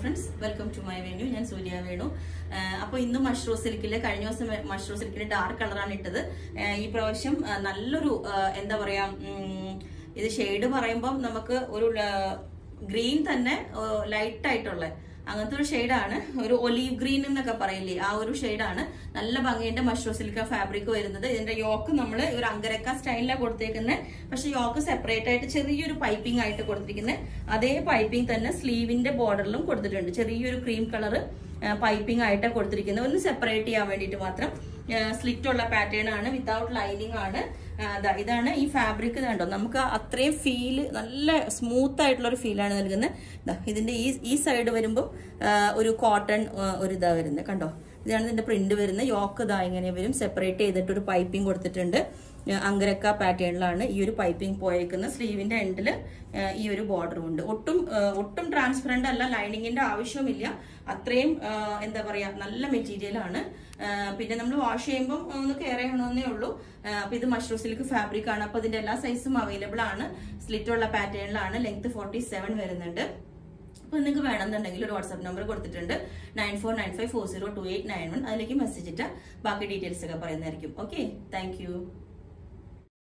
friends welcome to my venue ഞാൻ സൂര്യ വേണു അപ്പോൾ ഇന്ന് മഷ്റൂം സിൽക്കിലെ കഴിഞ്ഞ ദിവസം മഷ്റൂം സിൽക്കിലെ ഡാർക്ക് കളറാണ് ഇട്ടത് ആ, ഈ പ്രാവശ്യം ആ, നല്ലൊരു ആ, എന്താ പറയാ ഉം, ഇത് ഷെയ്ഡ് പറയുമ്പം നമുക്ക് ഒരു ഗ്രീൻ തന്നെ ലൈറ്റ് ആയിട്ടുള്ള അങ്ങനത്തെ ഒരു ഷെയ്ഡാണ് ഒരു ഒലീവ് ഗ്രീൻ എന്നൊക്കെ പറയില്ലേ ആ ഒരു ഷെയ്ഡാണ് നല്ല ഭംഗിയുണ്ട് മഷ്റൂം സിൽക്ക ഫാബ്രിക് വരുന്നത് ഇതിന്റെ യോക്ക് നമ്മൾ ഒരു അങ്കരക്ക സ്റ്റൈലിലാണ് കൊടുത്തേക്കുന്നത് പക്ഷെ യോക്ക് സെപ്പറേറ്റ് ആയിട്ട് ചെറിയൊരു പൈപ്പിംഗ് ആയിട്ട് കൊടുത്തിരിക്കുന്നത് അതേ പൈപ്പിംഗ് തന്നെ സ്ലീവിന്റെ ബോർഡറിലും കൊടുത്തിട്ടുണ്ട് ചെറിയൊരു ക്രീം കളർ പൈപ്പിംഗ് ആയിട്ട് കൊടുത്തിരിക്കുന്നത് ഒന്ന് സെപ്പറേറ്റ് ചെയ്യാൻ വേണ്ടിയിട്ട് മാത്രം സ്ലിറ്റ് ഉള്ള പാറ്റേൺ ആണ് വിത്തൗട്ട് ലൈനിങ് ആണ് ആ, ദാ ഇതാണ് ഈ ഫാബ്രിക് കണ്ടോ നമുക്ക് അത്രയും ഫീല് നല്ല സ്മൂത്ത് ആയിട്ടുള്ള ഒരു ഫീലാണ് നൽകുന്നത് ദാ ഇതിന്റെ ഈ ഈ സൈഡ് വരുമ്പോൾ ഒരു കോട്ടൺ ഒരു ഇതാ വരുന്നത് കണ്ടോ ഇതാണ് ഇതിന്റെ പ്രിന്റ് വരുന്നത് യോക്ക് ഇതാ ഇങ്ങനെ വരും സെപ്പറേറ്റ് ചെയ്തിട്ട് ഒരു പൈപ്പിംഗ് കൊടുത്തിട്ടുണ്ട് ആ, അങ്കരക്ക പാറ്റേണിലാണ് ഈ ഒരു പൈപ്പിംഗ് പോയേക്കുന്നത് സ്ലീവിന്റെ എൻഡിൽ ഈ ഒരു ബോർഡറും ഉണ്ട് ഒട്ടും ആ, ഒട്ടും ട്രാൻസ്പെറന്റ് അല്ല ലൈനിങ്ങിന്റെ ആവശ്യമില്ല അത്രയും ആ, എന്താ പറയാ നല്ല മെറ്റീരിയൽ ആണ് ആ, പിന്നെ നമ്മൾ വാഷ് ചെയ്യുമ്പോൾ ഒന്ന് കെയർ ചെയ്യണമെന്നേ ഉള്ളൂ ആ, അപ്പൊ ഇത് മഷ്റൂം സിൽക്ക് ഫാബ്രിക് ആണ് അപ്പൊ ഇതിന്റെ എല്ലാ സൈസും അവൈലബിൾ ആണ് സ്ലിറ്റ് ഉള്ള പാറ്റേണിലാണ് ലെങ്ത് ഫോർട്ടി സെവൻ വരുന്നുണ്ട് അപ്പോൾ നിങ്ങൾക്ക് വേണമെന്നുണ്ടെങ്കിൽ ഒരു വാട്സാപ്പ് നമ്പർ കൊടുത്തിട്ടുണ്ട് nine four nine five four zero two eight nine one അതിലേക്ക് മെസ്സേജ് ഇട്ടാൽ ബാക്കി ഡീറ്റെയിൽസ് ഒക്കെ പറയുന്നതായിരിക്കും ഓക്കെ താങ്ക് യു